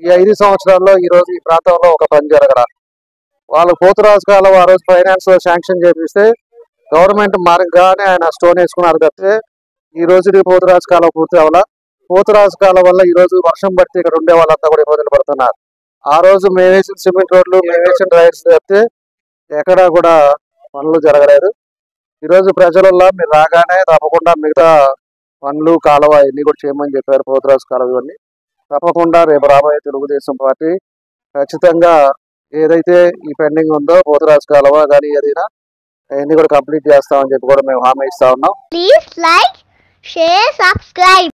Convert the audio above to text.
ఈ ఐదు సంవత్సరాల్లో ఈ రోజు ఈ ప్రాంతంలో ఒక పని జరగడం వాళ్ళు పోతురాజు కాలం ఆ రోజు ఫైనాన్స్ లో శాంక్షన్ చేపిస్తే గవర్నమెంట్ మార్గానే ఆయన స్టోన్ వేసుకున్నారు తప్పితే ఈ రోజు పోతురాజు కాలం పూర్తి అవ్వాల పోతురాజు కాలం వల్ల ఈ రోజు వర్షం పడితే ఇక్కడ ఉండే వాళ్ళంతా కూడా ఇబ్బందులు పడుతున్నారు ఆ రోజు మేము వేసిన సిమెంట్ రోడ్లు మేము వేసిన డ్రైవ్స్ తప్పితే ఎక్కడా కూడా పనులు జరగలేదు ఈ రోజు ప్రజలలో మీరు రాగానే తప్పకుండా మిగతా పనులు కాలువ ఇవన్నీ కూడా చేయమని చెప్పారు పోతురాజు కాలువ ఇవన్నీ తప్పకుండా రేపు రాబోయే తెలుగుదేశం పార్టీ ఖచ్చితంగా ఏదైతే ఈ పెండింగ్ ఉందో పోతురాజు కాలువ కానీ ఏదైనా అవన్నీ కూడా కంప్లీట్ చేస్తామని చెప్పి కూడా మేము హామీ ఇస్తా ఉన్నాం Please like, share, subscribe.